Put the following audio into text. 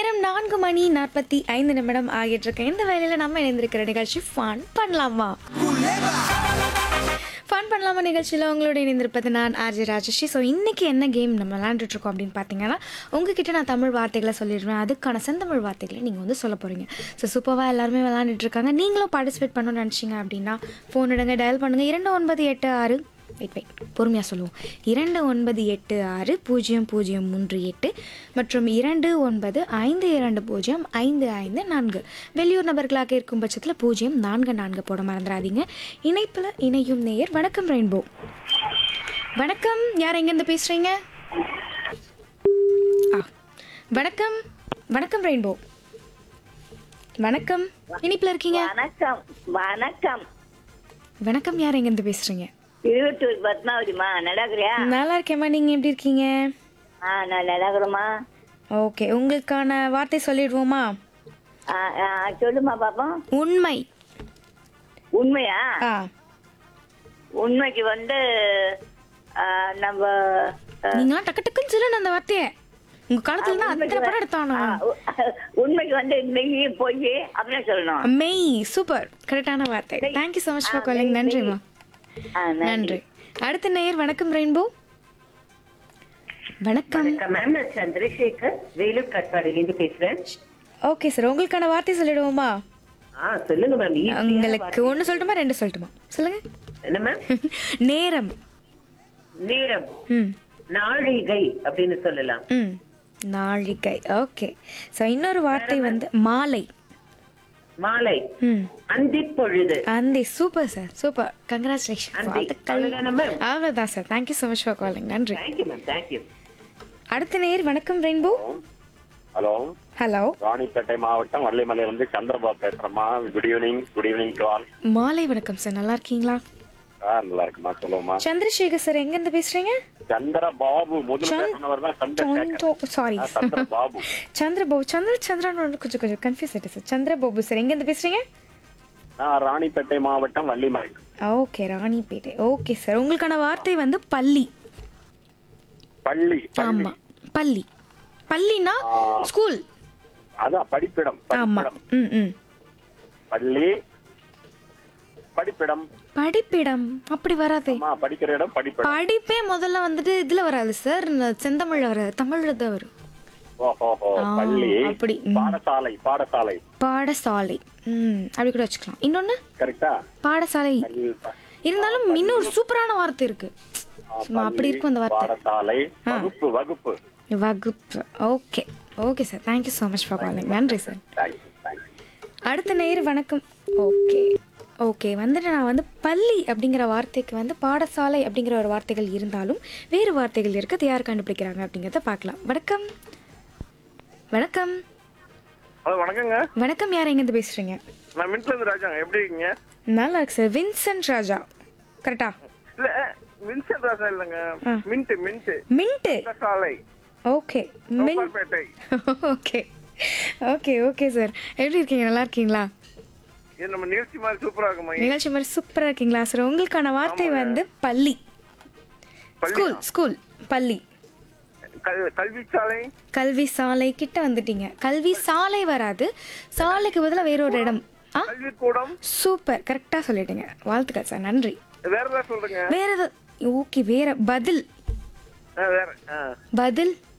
நேரம் நான்கு மணி நாற்பத்தி ஐந்து நிமிடம் ஆகிட்டு இருக்கு இந்த வேலையில நம்ம இணைந்திருக்கிற நிகழ்ச்சி ஃபன் பண்ணலாமா ஃபன் பண்ணலாமா நிகழ்ச்சியில் உங்களோட இணைந்திருப்பது நான் ஆர்ஜி ராஜஸ்ரீ ஸோ இன்னைக்கு என்ன கேம் நம்ம விளையாண்டுட்டு இருக்கோம் அப்படின்னு பார்த்தீங்கன்னா உங்ககிட்ட நான் தமிழ் வார்த்தைகளை சொல்லிடுவேன் அதுக்கான செந்தமிழ் வார்த்தைகளை நீங்கள் வந்து சொல்ல போகிறீங்க ஸோ சூப்பராக எல்லாருமே விளையாண்டுட்டு இருக்காங்க நீங்களும் பார்ட்டிசிபேட் பண்ணணும்னு நினச்சிங்க அப்படின்னா ஃபோன் எடுங்க டயல் பண்ணுங்கள் இரண்டு ஒன்பது எட்டு ஆறு வெயிட் வெயிட் பொறுமையாக சொல்லுவோம் இரண்டு ஒன்பது எட்டு ஆறு பூஜ்ஜியம் பூஜ்ஜியம் மூன்று எட்டு மற்றும் இரண்டு ஒன்பது ஐந்து இரண்டு பூஜ்ஜியம் ஐந்து ஐந்து நான்கு வெளியூர் நபர்களாக இருக்கும் பட்சத்தில் பூஜ்ஜியம் நான்கு நான்கு போட மறந்துடாதீங்க இணைப்பில் இணையும் நேயர் வணக்கம் ரெயின்போ வணக்கம் யார் எங்கேருந்து பேசுகிறீங்க ஆ வணக்கம் வணக்கம் ரெயின்போ வணக்கம் இனிப்பில் இருக்கீங்க வணக்கம் வணக்கம் வணக்கம் யார் எங்கேருந்து பேசுகிறீங்க இருபத்தூர் பத்மாவதிமா நடக்குறியா நல்லா இருக்கேம்மா நீங்கள் எப்படி இருக்கீங்க ஆ நான் நடக்குறேம்மா ஓகே உங்களுக்கான வார்த்தை சொல்லிடுவோமா ஆ, ஆ, சொல்லுமா பாப்போம் உண்மை உண்மையா ஆ உண்மைக்கு வந்து ஆ, நம்ம ஆ, நீங்களாம் டக்கு டக்குன்னு சொல்லணும் அந்த வார்த்தையை உங்க காலத்துல தான் அத்தனை படம் எடுத்தானோ ஆ, உ- உண்மைக்கு வந்து மெய் பொய் அப்படின்னு சொல்லணும் மெய் சூப்பர் கரெக்டான வார்த்தை thank you so much for calling நன்றிம்மா ஆ, நன்றி. நன்றி அடுத்த நேயர் வணக்கம் ரெயின்போ வணக்கம் வணக்கம் மேம் நான் சந்திரசேகர் வேலூர் கட்பாடிலேருந்து பேசுறேன் ஓகே சார் உங்களுக்கான வார்த்தை சொல்லிடுவோமா ஆ சொல்லுங்க மேம் உங்களுக்கு ஒன்று சொல்லட்டுமா ரெண்டு சொல்லட்டுமா சொல்லுங்க என்ன மேம் நேரம் நேரம் ம் நாழிகை அப்படின்னு சொல்லலாம் ம் நாழிகை ஓகே ஸோ இன்னொரு வார்த்தை வந்து மாலை மாலை ம் அந்திப் பொழுது அந்தி சூப்பர் சார் சூப்பர் கங்க்ராச்சுலேஷன் அந்தி. வாழ்த்துக்கள் அவ்வளவுதானா ma'am? அவ்வளோதான் sir thank you so much for calling நன்றி தேங்க்யூ மேம் தேங்க்யூ அடுத்த நேர் வணக்கம் ரெயின்போ ஹலோ ஹலோ ராணிப்பேட்டை மாவட்டம் வள்ளிமலையிலிருந்து சந்திரபாபு பேசுறேம்மா good evening good evening to all மாலை வணக்கம் சார் நல்லா இருக்கீங்களா ஆ நல்லா இருக்குமா சொல்லுவோமா சந்திரசேகர் சார் எங்கேருந்து பேசுறீங்க சந்திரபாபு முதல்ல பேசினவர் தான் சந்திரசேகர் சாரி ஆ, சந்திரபாபு சந்திரபாபு சந்திர சந்திரன் கொஞ்சம் கொஞ்சம் கன்ஃபியூஸ் ஆயிட்டு சார் சந்திரபாபு சார் எங்கேருந்து பேசுறீங்க நான் ராணிப்பேட்டை மாவட்டம் Vallimalai okay Ranipet okay sir உங்களுக்கான வார்த்தை வந்து பள்ளி பள்ளி பள்ளி ஆமா பள்ளி பள்ளினா ஸ்கூல் அதான் படிப்பிடம் ஆமா படிப்பிடம் ம் ம் பள்ளி படிப்பிடம் படிப்பிடம் அப்படி வராதே அம்மா படிக்கிற இடம் படிப்பிடம் படிப்பே முதல்ல வந்துட்டு இதுல வராது சார் செந்தமிழ்ல வராது தமிழ்ல தான் வரும் ஓஹோஹோ ஆ, பள்ளி அப்படி, ம். பாடசாலை பாடசாலை பாடசாலை ம் அப்படி கூட வச்சுக்கலாம் இன்னொன்னு கரெக்டா பாடசாலை இருந்தாலும் இன்னொரு சூப்பரான வார்த்தை இருக்கு சும்மா அப்படி இருக்கும் அந்த வார்த்தை பாடசாலை வகுப்பு வகுப்பு வகுப்பு okay okay sir thank you so much for calling நன்றி சார் தேங்க்யூ தேங்க்யூ அடுத்த நேர் வணக்கம் ஓகே ஓகே வந்துட்டு நான் வந்து பள்ளி அப்படிங்கிற வார்த்தைக்கு வந்து பாடசாலை அப்படிங்கிற ஒரு வார்த்தைகள் இருந்தாலும் வேறு வார்த்தைகள் இருக்கு அது யார் கண்டுபிடிக்கிறாங்க அப்படிங்கிறத பார்க்கலாம் வணக்கம் வணக்கம் ஹலோ வணக்கங்க வணக்கம் யார் எங்கேருந்து பேசுறீங்க நான் மின்ட்ல இருந்து ராஜாங்க எப்படி இருக்கீங்க நல்லா இருக்கு சார் வின்சென்ட் ராஜா கரெக்டா இல்ல வின்சென்ட் ராஜா இல்லைங்க மின்ட் மின்ட் மின்ட்டு சாலை ஓகே மின் சோப்பார்பேட்டை ஓகே ஓகே ஓகே சார் எப்படி இருக்கீங்க நல்லா இருக்கீங்களா இது நம்ம நிகழ்ச்சி மாதிரி சூப்பரா இருக்குமா நிகழ்ச்சி மாதிரி சூப்பராக இருக்கீங்களா சார் உங்களுக்கான வார்த்தை வந்து பள்ளி ஸ்கூல் ஸ்கூல் பள்ளி கல்- கல்வி சாலை கல்வி சாலை கிட்ட வந்துட்டீங்க கல்வி சாலை வராது சாலைக்கு பதிலாக வேற ஒரு இடம் ஆ கல்வி கூடம் சூப்பர் கரெக்டாக சொல்லிட்டீங்க வாழ்த்துக்கள் சார் நன்றி வேற ஏதாவது சொல்றேங்க வேற ஏதாவது ஓகே வேற பதில் ஆ, வேற ஆ. பதில்